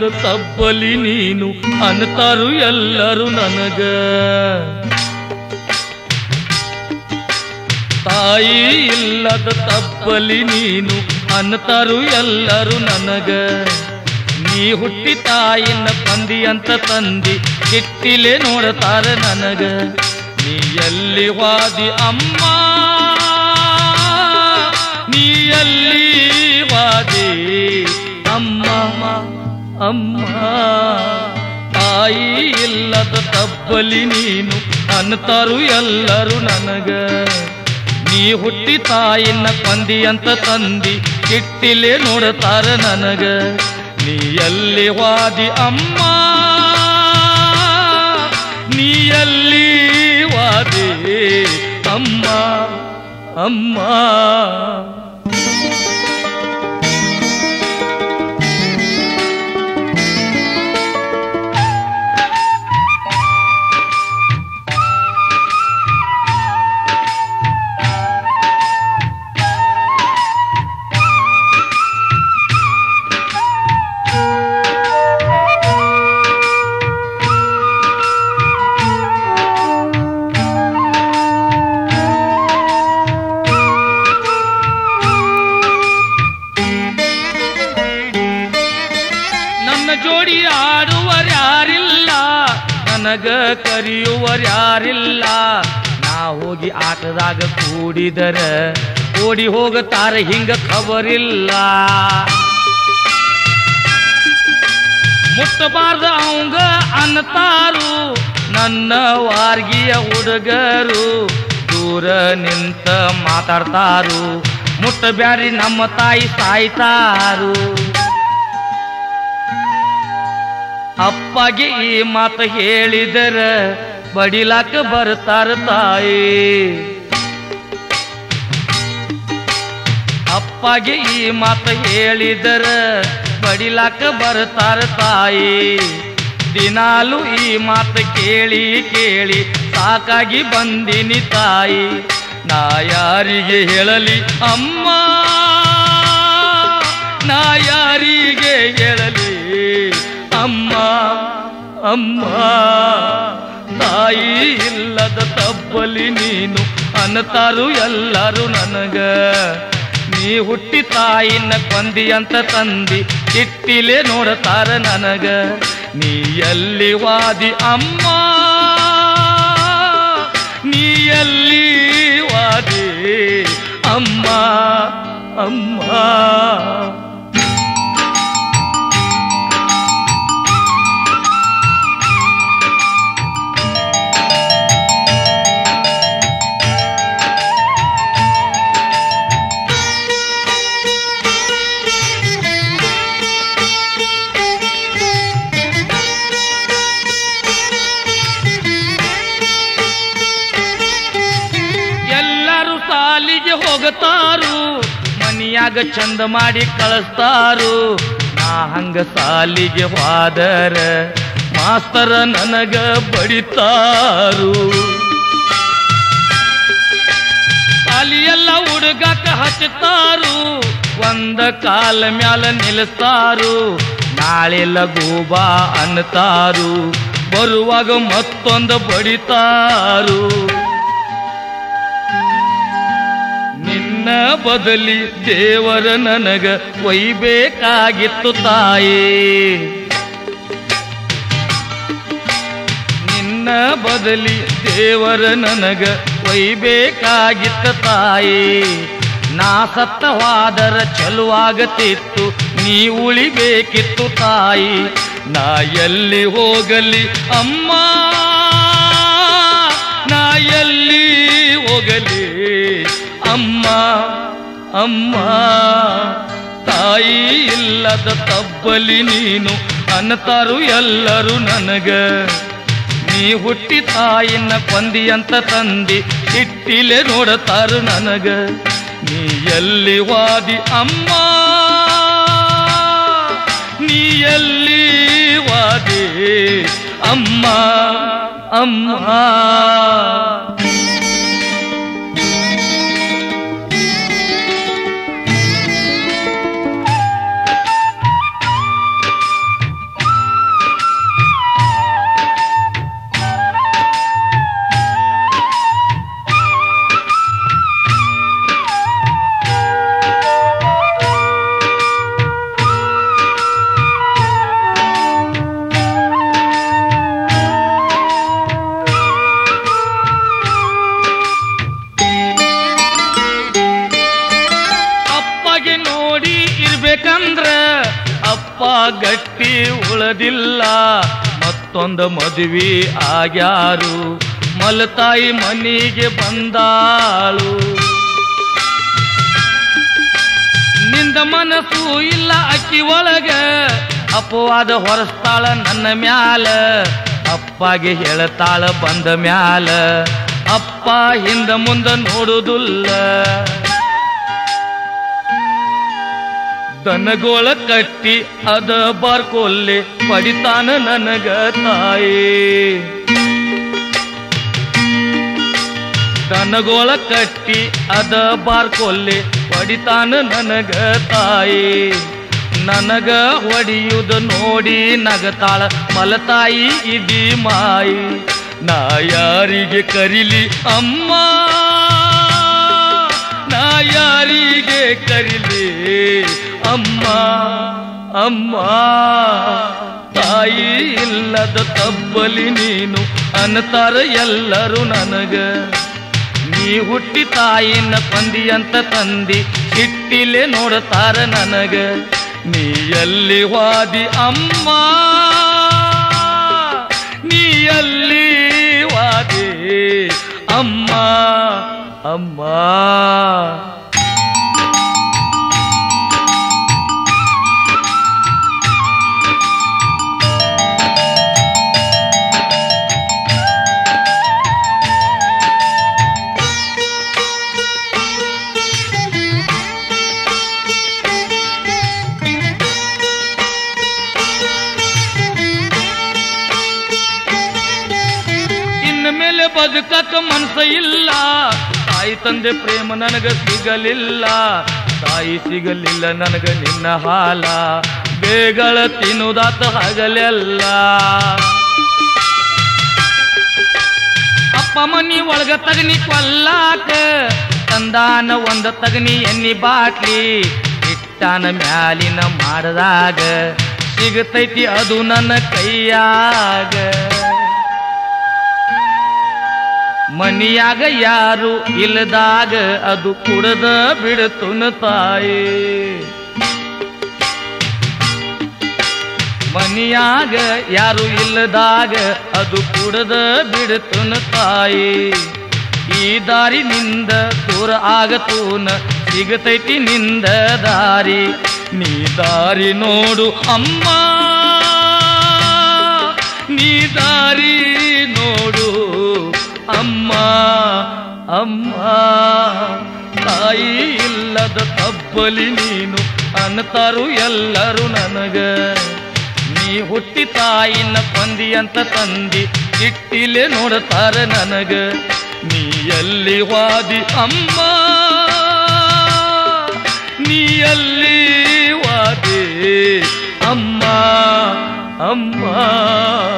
ಇಲ್ಲದ ತಬ್ಬಲಿ ನೀನು ಅನ್ತಾರು ಎಲ್ಲರೂ ನನಗ ತಾಯಿ ಇಲ್ಲದ ತಬ್ಬಲಿ ನೀನು ಅನ್ತಾರು ಎಲ್ಲರೂ ನನಗ ನೀ ಹುಟ್ಟಿ ತಾಯಿನ ಪಂದಿ ಅಂತ ತಂದಿ ಕಿಟ್ಟಿಲೆ ನೋಡ್ತಾರ ನನಗ ನೀ ಎಲ್ಲಿ ವಾದಿ ಅಮ್ಮ ನೀ ಎಲ್ಲಿ ವಾದಿ ಅಮ್ಮ ಅಮ್ಮ ತಾಯಿ ಇಲ್ಲದ ತಬ್ಬಲಿ ನೀನು ಅನ್ತಾರು ಎಲ್ಲರೂ ನನಗ ನೀ ಹುಟ್ಟಿ ತಾಯಿನ ಪಂದಿ ಅಂತ ತಂದಿ ಕಿಟ್ಟಿಲೆ ನೋಡ್ತಾರ ನನಗ ನೀ ಎಲ್ಲಿ ವಾದಿ ಅಮ್ಮ ನೀ ಎಲ್ಲಿ ವಾದಿ ಅಮ್ಮ ಅಮ್ಮ ನನ್ನ ಜೋಡಿ ಆಡುವರ್ಯಾರಿಲ್ಲ ನನಗ ಕರೆಯುವರ್ಯಾರಿಲ್ಲ ನಾ ಹೋಗಿ ಆಟದಾಗ ಕೂಡಿದರ ಓಡಿ ಹೋಗತಾರ ಹಿಂಗ ಖಬರಿಲ್ಲ ಮುಟ್ಟಬಾರ್ದ ಅವಂಗ ಅನ್ನತಾರು ನನ್ನ ವಾರ್ಗಿಯ ಹುಡುಗರು ದೂರ ನಿಂತ ಮಾತಾಡ್ತಾರು ಮುಟ್ಟಬ್ಯಾರಿ ನಮ್ಮ ತಾಯಿ ಸಾಯ್ತಾರು ಅಪ್ಪಗೆ ಈ ಮಾತು ಹೇಳಿದರ ಬಡಿಲಾಕ ಬರ್ತಾರ ತಾಯಿ ಅಪ್ಪಗೆ ಈ ಮಾತು ಹೇಳಿದರ ಬಡಿಲಾಕ ಬರ್ತಾರ ತಾಯಿ ದಿನಾಲು ಈ ಮಾತು ಕೇಳಿ ಕೇಳಿ ಸಾಕಾಗಿ ಬಂದಿನಿ ತಾಯಿ ನಾ ಯಾರಿಗೆ ಹೇಳಲಿ ಅಮ್ಮ ನಾ ಯಾರಿಗೆ ಹೇಳಲಿ ಅಮ್ಮ ಅಮ್ಮ ತಾಯಿ ಇಲ್ಲದ ತಬ್ಬಲಿ ನೀನು ಅನ್ನತಾರು ಎಲ್ಲರೂ ನನಗ ನೀ ಹುಟ್ಟಿ ತಾಯಿನ ಕೊಂದಿ ಅಂತ ತಂದಿ ಇಟ್ಟಿಲೆ ನೋಡತಾರ ನನಗ ನೀ ಎಲ್ಲಿ ವಾದಿ ಅಮ್ಮ ನೀ ಎಲ್ಲಿ ವಾದಿ ಅಮ್ಮ ಅಮ್ಮ ಎಲ್ಲರೂ ಸಾಲಿಗೆ ಹೋಗತಾರು ಮನಿಯಾಗ ಚಂದ ಮಾಡಿ ಕಳಿಸ್ತಾರು ನಾ ಹಂಗ ಸಾಲಿಗೆ ಹೋದರ ಮಾಸ್ತರ ನನಗ ಬಡಿತಾರು ಸಾಲಿಯೆಲ್ಲ ಹುಡುಗಾಕ ಹಚ್ಚತಾರು ಒಂದ ಕಾಲ ಮ್ಯಾಲ ನಿಲ್ಲಿಸ್ತಾರು ನಾಳೆ ಲಘುಬಾ ಅನ್ನತಾರು ಬರುವಾಗ ಮತ್ತೊಂದು ಬಡಿತಾರು ನಿನ್ನ ಬದಲಿ ದೇವರ ನನಗ ಒಯ್ಬೇಕಾಗಿತ್ತು ತಾಯಿ ನಿನ್ನ ಬದಲಿ ದೇವರ ನನಗ ಒಯ್ಬೇಕಾಗಿತ್ತ ತಾಯಿ ನಾ ಸತ್ತವಾದರ ಚಲುವಾಗತಿತ್ತು ನೀ ಉಳಿಬೇಕಿತ್ತು ತಾಯಿ ನಾ ಎಲ್ಲಿ ಹೋಗಲಿ ಅಮ್ಮ ನಾ ಎಲ್ಲಿ ಹೋಗಲಿ ಅಮ್ಮ ಅಮ್ಮ ತಾಯಿ ಇಲ್ಲದ ತಬ್ಬಲಿ ನೀನು ಅನ್ನತಾರು ಎಲ್ಲರೂ ನನಗ ನೀ ಹುಟ್ಟಿ ತಾಯಿನ ಕೊಂದಿ ಅಂತ ತಂದಿ ಇಟ್ಟಿಲೆ ನೋಡತಾರು ನನಗ ನೀ ಎಲ್ಲಿ ವಾದಿ ಅಮ್ಮ ನೀ ಎಲ್ಲಿ ವಾದಿ ಅಮ್ಮ ಅಮ್ಮ ಗಟ್ಟಿ ಉಳದಿಲ್ಲ ಮತ್ತೊಂದು ಮದುವೆ ಆಗ್ಯಾರು ಮಲತಾಯಿ ಮನಿಗೆ ಬಂದಾಳು ನಿಂದ ಮನಸ್ಸು ಇಲ್ಲ ಅಕ್ಕಿ ಒಳಗ ಅಪವಾದ ಹೊರಸ್ತಾಳ ನನ್ನ ಮ್ಯಾಲ ಅಪ್ಪಗೆ ಹೇಳ್ತಾಳ ಬಂದ ಮ್ಯಾಲ ಅಪ್ಪ ಹಿಂದ ಮುಂದ ನೋಡುದಿಲ್ಲ ದನಗೋಳ ಕಟ್ಟಿ ಅದ ಬಾರ್ಕೊಲ್ಲೆ ಪಡಿತಾನ ನನಗ ತಾಯಿ ದನಗೋಳ ಕಟ್ಟಿ ಅದ ಬಾರ್ಕೊಲ್ಲೆ ಹೊಡಿತಾನ ನನಗ ತಾಯಿ ನನಗ ಹೊಡಿಯುವುದು ನೋಡಿ ನಗತಾಳ ಮಲತಾಯಿ ಇದಿ ಮಾಯಿ ನಾ ಯಾರಿಗೆ ಕರಿಲಿ ಅಮ್ಮ ನಾ ಯಾರಿಗೆ ಕರಿಲಿ ಅಮ್ಮ ಅಮ್ಮ ತಾಯಿ ಇಲ್ಲದ ತಬ್ಬಲಿ ನೀನು ಅನ್ನತಾರ ಎಲ್ಲರೂ ನನಗ ನೀ ಹುಟ್ಟಿ ತಾಯಿನ ಪಂದಿ ಅಂತ ತಂದಿ ಸಿಟ್ಟಿಲೆ ನೋಡ್ತಾರ ನನಗ ನೀ ಎಲ್ಲಿ ವಾದಿ ಅಮ್ಮ ನೀ ಎಲ್ಲಿ ವಾದಿ ಅಮ್ಮ ಅಮ್ಮ ಇನ್ನ ಮೇಲೆ ಬದುಕಕ್ಕ ಮನಸ ಇಲ್ಲ ತಾಯಿ ತಂದೆ ಪ್ರೇಮ ನನಗ ಸಿಗಲಿಲ್ಲ ತಾಯಿ ಸಿಗಲಿಲ್ಲ ನನಗ ನಿನ್ನ ಹಾಲ ಬೇಗಳ ತಿನ್ನುದಾತ ಹಗಲೆಲ್ಲ ಅಪ್ಪ ಮನಿ ಒಳಗ ತಗನಿ ಕೊಲ್ಲಾಕ ತಂದಾನ ಒಂದ ತಗನಿ ಎಣ್ಣಿ ಬಾಟ್ಲಿ ಇಟ್ಟಾನ ಮ್ಯಾಲಿನ ಮಾಡದಾಗ ಸಿಗತೈತಿ ಅದು ನನ್ನ ಕೈಯಾಗ ಮನಿಯಾಗ ಯಾರು ಇಲ್ಲದಾಗ ಅದು ಕುಡದ ಬಿಡತುನ ತಾಯಿ ಮನಿಯಾಗ ಯಾರು ಇಲ್ಲದಾಗ ಅದು ಕುಡದ ಬಿಡತುನ ತಾಯಿ ಈ ದಾರಿನಿಂದ ದೂರ ಆಗತೂನ ಸಿಗತೈತಿ ನಿಂದ ದಾರಿ ನೀ ದಾರಿ ನೋಡು ಅಮ್ಮ ನೀ ದಾರಿ ನೋಡು ಅಮ್ಮ ಅಮ್ಮ ತಾಯಿ ಇಲ್ಲದ ತಬ್ಬಲಿ ನೀನು ಅನ್ನತಾರು ಎಲ್ಲರೂ ನನಗ ನೀ ಹುಟ್ಟಿ ತಾಯಿನ ಕೊಂದಿ ಅಂತ ತಂದಿ ಇಟ್ಟಿಲೆ ನೋಡ್ತಾರ ನನಗ ನೀ ಎಲ್ಲಿ ವಾದಿ ಅಮ್ಮ ನೀ ಎಲ್ಲಿ ವಾದಿ ಅಮ್ಮ ಅಮ್ಮ